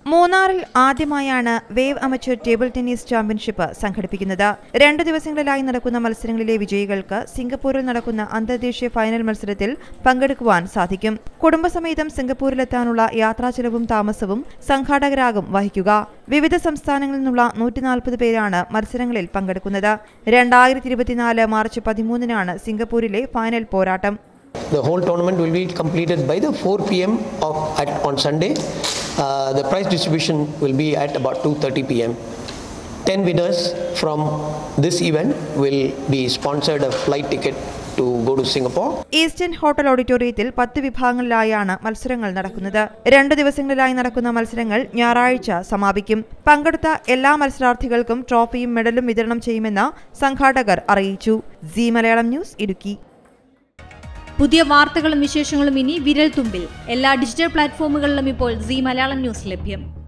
മൂന്നാറിൽ ആദ്യമായാണ് wave amateur table tennis championship സംഘടിപ്പിക്കുന്നത് രണ്ടു ദിവസങ്ങളിലായി നടക്കുന്ന മത്സരങ്ങളിലെ വിജയികൾക്ക് സിംഗപ്പൂരിൽ നടക്കുന്ന അന്തർദേശീയ ഫൈനൽ മത്സരത്തിൽ പങ്കെടുക്കുവാൻ സാധിക്കും കുടുംബസമേതം സിംഗപ്പൂരിലെത്താനുള്ള യാത്രാ ചെലവും താമസവും സംഘാടകരാകും വഹിക്കുക വിവിധ സംസ്ഥാനങ്ങളിൽ നിന്നുള്ള നൂറ്റി നാൽപ്പത് പേരാണ് മത്സരങ്ങളിൽ പങ്കെടുക്കുന്നത് രണ്ടായിരത്തി ഇരുപത്തിനാല് മാർച്ച് പതിമൂന്നിനാണ് സിംഗപ്പൂരിലെ ഫൈനൽ പോരാട്ടം The whole tournament will be completed by the 4 p.m. Of, at, on Sunday. Uh, the prize distribution will be at about 2:30 p.m. 10 winners from this event will be sponsored a flight ticket to go to Singapore. Eastern hotel ഓഡിറ്റോറിയത്തിൽ പത്ത് വിഭാഗങ്ങളിലായാണ് മത്സരങ്ങൾ നടക്കുന്നത് രണ്ട് ദിവസങ്ങളിലായി നടക്കുന്ന മത്സരങ്ങൾ ഞായറാഴ്ച സമാപിക്കും പങ്കെടുത്ത എല്ലാ മത്സരാർത്ഥികൾക്കും ട്രോഫിയും മെഡലും വിതരണം ചെയ്യുമെന്ന് സംഘാടകർ അറിയിച്ചു സി മലയാളം ന്യൂസ് ഇടുക്കി പുതിയ വാർത്തകളും വിശേഷങ്ങളും ഇനി വിരൽ തുമ്പിൽ എല്ലാ ഡിജിറ്റൽ പ്ലാറ്റ്ഫോമുകളിലും ഇപ്പോൾ സി മലയാളം ന്യൂസ് ലഭ്യം